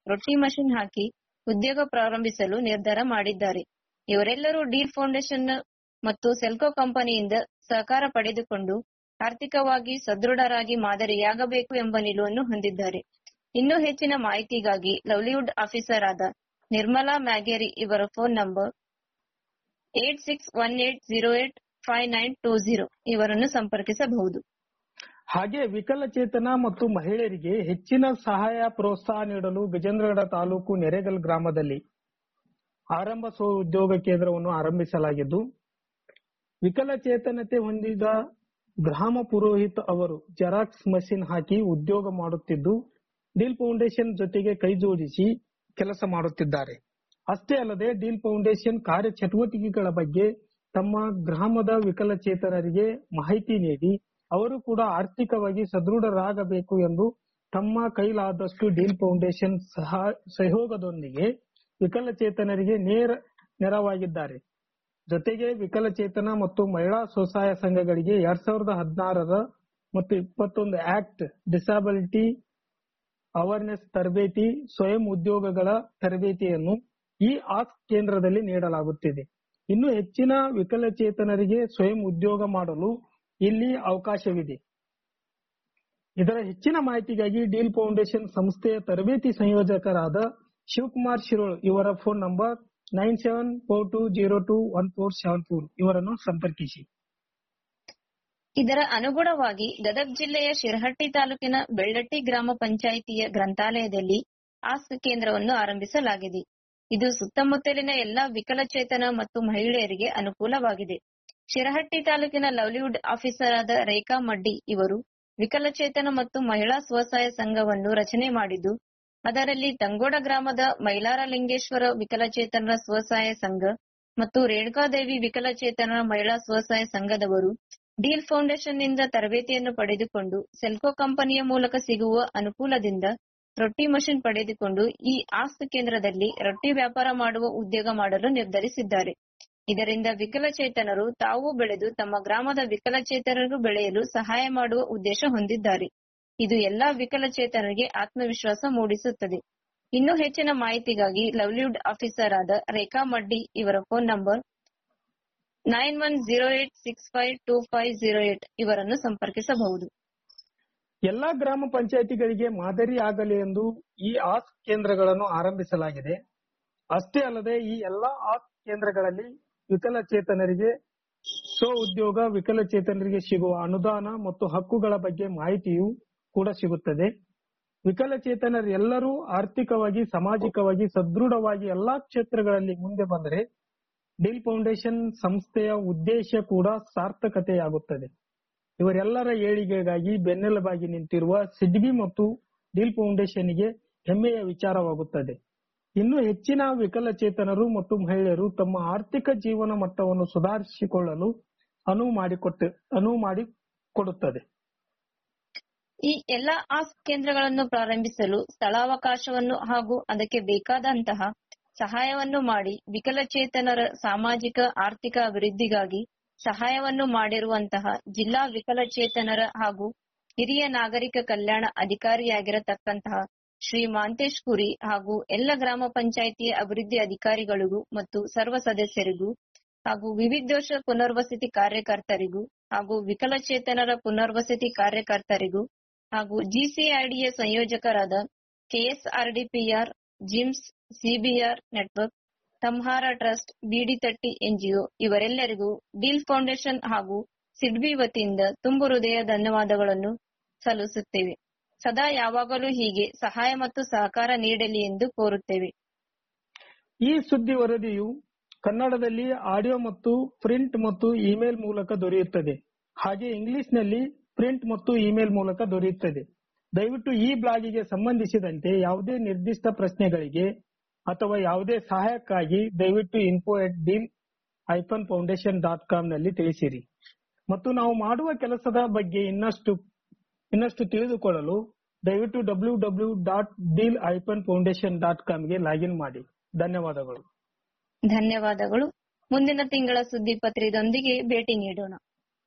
ರೊಟ್ಟಿ ಮಷಿನ್ ಹಾಕಿ ಉದ್ಯೋಗ ಪ್ರಾರಂಭಿಸಲು ನಿರ್ಧಾರ ಮಾಡಿದ್ದಾರೆ ಇವರೆಲ್ಲರೂ ಡೀಲ್ ಫೌಂಡೇಶನ್ ಮತ್ತು ಸೆಲ್ಕೋ ಕಂಪನಿಯಿಂದ ಸಹಕಾರ ಪಡೆದುಕೊಂಡು ಆರ್ಥಿಕವಾಗಿ ಸದೃಢರಾಗಿ ಮಾದರಿಯಾಗಬೇಕು ಎಂಬ ನಿಲುವನ್ನು ಹೊಂದಿದ್ದಾರೆ ಇನ್ನೂ ಹೆಚ್ಚಿನ ಮಾಹಿತಿಗಾಗಿ ಲವ್ಲಿವುಡ್ ಆಫೀಸರ್ ಆದ ನಿರ್ಮಲಾ ಮ್ಯಾಗೇರಿ ಇವರ phone number eight six one eight zero eight five nine two zero ಇವರನ್ನು ಸಂಪರ್ಕಿಸಬಹುದು ಹಾಗೆ ವಿಕಲಚೇತನ ಮತ್ತು ಮಹಿಳೆಯರಿಗೆ ಹೆಚ್ಚಿನ ಸಹಾಯ ಪ್ರೋತ್ಸಾಹ ನೀಡಲು ಗಜೇಂದ್ರಗಡ ತಾಲೂಕು ನೆರೆಗಲ್ ಗ್ರಾಮದಲ್ಲಿ ಆರಂಭ ಸ್ವ ಉದ್ಯೋಗ ಕೇಂದ್ರವನ್ನು ಆರಂಭಿಸಲಾಗಿದ್ದು ವಿಕಲಚೇತನತೆ ಹೊಂದಿದ ಗ್ರಾಮ ಪುರೋಹಿತ್ ಅವರು ಜೆರಾಕ್ಸ್ ಮಷಿನ್ ಹಾಕಿ ಉದ್ಯೋಗ ಮಾಡುತ್ತಿದ್ದು ಡೀಲ್ ಫೌಂಡೇಶನ್ ಜೊತೆಗೆ ಕೈ ಜೋಡಿಸಿ ಕೆಲಸ ಮಾಡುತ್ತಿದ್ದಾರೆ ಅಷ್ಟೇ ಅಲ್ಲದೆ ಡೀಲ್ ಫೌಂಡೇಶನ್ ಕಾರ್ಯ ಚಟುವಟಿಕೆಗಳ ಬಗ್ಗೆ ತಮ್ಮ ಗ್ರಾಮದ ವಿಕಲಚೇತನರಿಗೆ ಮಾಹಿತಿ ನೀಡಿ ಅವರು ಕೂಡ ಆರ್ಥಿಕವಾಗಿ ಸದೃಢರಾಗಬೇಕು ಎಂದು ತಮ್ಮ ಕೈಲಾದಷ್ಟು ಡೀಲ್ ಫೌಂಡೇಶನ್ ಸಹ ಸಹಯೋಗದೊಂದಿಗೆ ವಿಕಲಚೇತನರಿಗೆ ನೇರ ನೆರವಾಗಿದ್ದಾರೆ ಜೊತೆಗೆ ವಿಕಲಚೇತನ ಮತ್ತು ಮಹಿಳಾ ಸ್ವಸಹಾಯ ಸಂಘಗಳಿಗೆ ಎರಡ್ ಸಾವಿರದ ಹದಿನಾರರ ಮತ್ತು ಇಪ್ಪತ್ತೊಂದು ಆಕ್ಟ್ ಡಿಸಾಬಿಲಿಟಿ ಅವೇರ್ನೆಸ್ ತರಬೇತಿ ಸ್ವಯಂ ಉದ್ಯೋಗಗಳ ತರಬೇತಿಯನ್ನು ಈ ಆಸ್ಕ್ ಕೇಂದ್ರದಲ್ಲಿ ನೀಡಲಾಗುತ್ತಿದೆ ಇನ್ನು ಹೆಚ್ಚಿನ ವಿಕಲಚೇತನರಿಗೆ ಸ್ವಯಂ ಉದ್ಯೋಗ ಮಾಡಲು ಇಲ್ಲಿ ಅವಕಾಶವಿದೆ ಇದರ ಹೆಚ್ಚಿನ ಮಾಹಿತಿಗಾಗಿ ಡೀಲ್ ಫೌಂಡೇಶನ್ ಸಂಸ್ಥೆಯ ತರಬೇತಿ ಸಂಯೋಜಕರಾದ ಶಿವಕುಮಾರ್ ಶಿರೋಳ್ ಇವರ phone number nine seven four two zero two one four seven four ಇವರನ್ನು ಸಂಪರ್ಕಿಸಿ ಇದರ ಅನುಗುಣವಾಗಿ ಗದಗ ಜಿಲ್ಲೆಯ ಶಿರಹಟ್ಟಿ ತಾಲೂಕಿನ ಬೆಳ್ಳಟ್ಟಿ ಗ್ರಾಮ ಪಂಚಾಯಿತಿಯ ಗ್ರಂಥಾಲಯದಲ್ಲಿ ಆಸ್ಕ್ ಕೇಂದ್ರವನ್ನು ಆರಂಭಿಸಲಾಗಿದೆ ಇದು ಸುತ್ತಮುತ್ತಲಿನ ಎಲ್ಲಾ ವಿಕಲಚೇತನ ಮತ್ತು ಮಹಿಳೆಯರಿಗೆ ಅನುಕೂಲವಾಗಿದೆ ಶಿರಹಟ್ಟಿ ತಾಲೂಕಿನ ಲವ್ಲಿವುಡ್ ಆಫೀಸರ್ ಆದ ರೇಖಾ ಮಡ್ಡಿ ಇವರು ವಿಕಲಚೇತನ ಮತ್ತು ಮಹಿಳಾ ಸ್ವಸಹಾಯ ಸಂಘವನ್ನು ರಚನೆ ಮಾಡಿದ್ದು ಅದರಲ್ಲಿ ತಂಗೋಡ ಗ್ರಾಮದ ಮೈಲಾರಲಿಂಗೇಶ್ವರ ವಿಕಲಚೇತನರ ಸ್ವಸಹಾಯ ಸಂಘ ಮತ್ತು ರೇಣುಕಾದೇವಿ ವಿಕಲಚೇತನರ ಮಹಿಳಾ ಸ್ವಸಹಾಯ ಸಂಘದವರು ಡೀಲ್ ಫೌಂಡೇಶನ್ ನಿಂದ ತರಬೇತಿಯನ್ನು ಪಡೆದುಕೊಂಡು ಸೆಲ್ಕೋ ಕಂಪನಿಯ ಮೂಲಕ ಸಿಗುವ ಅನುಕೂಲದಿಂದ ರೊಟ್ಟಿ ಮಷಿನ್ ಪಡೆದುಕೊಂಡು ಈ ಆಸ್ತಿ ಕೇಂದ್ರದಲ್ಲಿ ರೊಟ್ಟಿ ವ್ಯಾಪಾರ ಮಾಡುವ ಉದ್ಯೋಗ ಮಾಡಲು ನಿರ್ಧರಿಸಿದ್ದಾರೆ ಇದರಿಂದ ವಿಕಲಚೇತನರು ತಾವು ಬೆಳೆದು ತಮ್ಮ ಗ್ರಾಮದ ವಿಕಲಚೇತನರು ಬೆಳೆಯಲು ಸಹಾಯ ಮಾಡುವ ಉದ್ದೇಶ ಹೊಂದಿದ್ದಾರೆ ಇದು ಎಲ್ಲಾ ವಿಕಲಚೇತನರಿಗೆ ಆತ್ಮವಿಶ್ವಾಸ ಮೂಡಿಸುತ್ತದೆ ಇನ್ನೂ ಹೆಚ್ಚಿನ ಮಾಹಿತಿಗಾಗಿ ಲವ್ಲಿವುಡ್ ಆಫೀಸರ್ ಆದ ರೇಖಾ ಮಡ್ಡಿ ಇವರ phone number nine one zero eight six five two five zero eight ಇವರನ್ನು ಸಂಪರ್ಕಿಸಬಹುದು ಎಲ್ಲಾ ಗ್ರಾಮ ಪಂಚಾಯಿತಿಗಳಿಗೆ ಮಾದರಿ ಆಗಲಿ ಎಂದು ಈ ಆಸ್ಕ್ ಕೇಂದ್ರಗಳನ್ನು ಆರಂಭಿಸಲಾಗಿದೆ ಅಷ್ಟೇ ಅಲ್ಲದೆ ಈ ಎಲ್ಲಾ ಆಸ್ಕ್ ಕೇಂದ್ರಗಳಲ್ಲಿ ವಿಕಲಚೇತನರಿಗೆ ಸ್ವ ಉದ್ಯೋಗ ವಿಕಲಚೇತನರಿಗೆ ಸಿಗುವ ಅನುದಾನ ಮತ್ತು ಹಕ್ಕುಗಳ ಬಗ್ಗೆ ಮಾಹಿತಿಯು ಕೂಡ ಸಿಗುತ್ತದೆ ವಿಕಲಚೇತನರೆಲ್ಲರೂ ಆರ್ಥಿಕವಾಗಿ ಸಾಮಾಜಿಕವಾಗಿ ಸದೃಢವಾಗಿ ಎಲ್ಲಾ ಕ್ಷೇತ್ರಗಳಲ್ಲಿ ಮುಂದೆ ಬಂದರೆ ಡೀಲ್ ಫೌಂಡೇಶನ್ ಸಂಸ್ಥೆಯ ಉದ್ದೇಶ ಕೂಡ ಸಾರ್ಥಕತೆಯಾಗುತ್ತದೆ ಇವರೆಲ್ಲರ ಏಳಿಗೆಗಾಗಿ ಬೆನ್ನೆಲುಬಾಗಿ ನಿಂತಿರುವ ಸಿಡ್ಬಿ ಮತ್ತು ಡೀಲ್ ಫೌಂಡೇಶನ್ಗೆ ಹೆಮ್ಮೆಯ ವಿಚಾರವಾಗುತ್ತದೆ ಇನ್ನು ಹೆಚ್ಚಿನ ವಿಕಲಚೇತನರು ಮತ್ತು ಮಹಿಳೆಯರು ತಮ್ಮ ಆರ್ಥಿಕ ಜೀವನ ಮಟ್ಟವನ್ನು ಸುಧಾರಿಸಿಕೊಳ್ಳಲು ಅನುವು ಮಾಡಿಕೊಟ್ಟು ಅನುವು ಮಾಡಿಕೊಡುತ್ತದೆ ಈ ಎಲ್ಲಾ ಆಸ್ಕ್ ಕೇಂದ್ರಗಳನ್ನು ಪ್ರಾರಂಭಿಸಲು ಸ್ಥಳಾವಕಾಶವನ್ನು ಹಾಗೂ ಅದಕ್ಕೆ ಬೇಕಾದಂತಹ ಸಹಾಯವನ್ನು ಮಾಡಿ ವಿಕಲಚೇತನರ ಸಾಮಾಜಿಕ ಆರ್ಥಿಕ ಅಭಿವೃದ್ಧಿಗಾಗಿ ಸಹಾಯವನ್ನು ಮಾಡಿರುವಂತಹ ಜಿಲ್ಲಾ ವಿಕಲಚೇತನರ ಹಾಗೂ ಹಿರಿಯ ನಾಗರಿಕ ಕಲ್ಯಾಣ ಅಧಿಕಾರಿಯಾಗಿರತಕ್ಕಂತಹ ಶ್ರೀ ಮಾಂತೇಶ್ ಕುರಿ ಹಾಗೂ ಎಲ್ಲ ಗ್ರಾಮ ಪಂಚಾಯಿತಿಯ ಅಭಿವೃದ್ಧಿ ಅಧಿಕಾರಿಗಳಿಗೂ ಮತ್ತು ಸರ್ವ ಸದಸ್ಯರಿಗೂ ಹಾಗೂ ವಿವಿಧೋಷ ಪುನರ್ವಸತಿ ಕಾರ್ಯಕರ್ತರಿಗೂ ಹಾಗೂ ವಿಕಲಚೇತನರ ಪುನರ್ವಸತಿ ಕಾರ್ಯಕರ್ತರಿಗೂ ಹಾಗೂ ಜಿಸಿಐಡಿಯ ಸಂಯೋಜಕರಾದ KSRDPR GIMS CBR network Samhara trust ಬಿಡಿ ತಟ್ಟಿ ಎನ್ಜಿಒ ಇವರೆಲ್ಲರಿಗೂ ಡೀಲ್ ಫೌಂಡೇಶನ್ ಹಾಗೂ ಸಿಡ್ಬಿ ವತಿಯಿಂದ ತುಂಬು ಹೃದಯ ಧನ್ಯವಾದಗಳನ್ನು ಸಲ್ಲಿಸುತ್ತೇವೆ ಸದಾ ಯಾವಾಗಲೂ ಹೀಗೆ ಸಹಾಯ ಮತ್ತು ಸಹಕಾರ ನೀಡಲಿ ಎಂದು ಕೋರುತ್ತೇವೆ ಈ ಸುದ್ದಿ ವರದಿಯು ಕನ್ನಡದಲ್ಲಿ ಆಡಿಯೋ ಮತ್ತು ಪ್ರಿಂಟ್ ಮತ್ತು ಇಮೇಲ್ ಮೂಲಕ ದೊರೆಯುತ್ತದೆ ಹಾಗೆ ಇಂಗ್ಲಿಷ್ನಲ್ಲಿ ಪ್ರಿಂಟ್ ಮತ್ತು ಇಮೇಲ್ ಮೂಲಕ ದೊರೆಯುತ್ತದೆ ದಯವಿಟ್ಟು ಈ ಬ್ಲಾಗಿಗೆ ಸಂಬಂಧಿಸಿದಂತೆ ಯಾವುದೇ ನಿರ್ದಿಷ್ಟ ಪ್ರಶ್ನೆಗಳಿಗೆ ಅಥವಾ ಯಾವುದೇ ಸಹಾಯಕ್ಕಾಗಿ ದಯವಿಟ್ಟು ಇನ್ಫೋ ಎಟ್ ಡೀಲ್ ಐಫನ್ ಫೌಂಡೇಶನ್ ಡಾಟ್ ಕಾಮ್ ನಲ್ಲಿ ತಿಳಿಸಿರಿ ಮತ್ತು ನಾವು ಮಾಡುವ ಕೆಲಸದ ಬಗ್ಗೆ ಇನ್ನಷ್ಟು ಇನ್ನಷ್ಟು ತಿಳಿದುಕೊಳ್ಳಲು ದಯವಿಟ್ಟು ಡಬ್ಲ್ಯೂ ಡಬ್ಲ್ಯೂ ಡಾಟ್ ಡೀಲ್ ಐಫನ್ ಫೌಂಡೇಶನ್ ಡಾಟ್ ಕಾಮ್ಗೆ ಲಾಗಿನ್ ಮಾಡಿ ಧನ್ಯವಾದಗಳು ಧನ್ಯವಾದಗಳು ಮುಂದಿನ ತಿಂಗಳ ಸುದ್ದಿ ಪತ್ರಿದೊಂದಿಗೆ ಭೇಟಿ ನೀಡೋಣ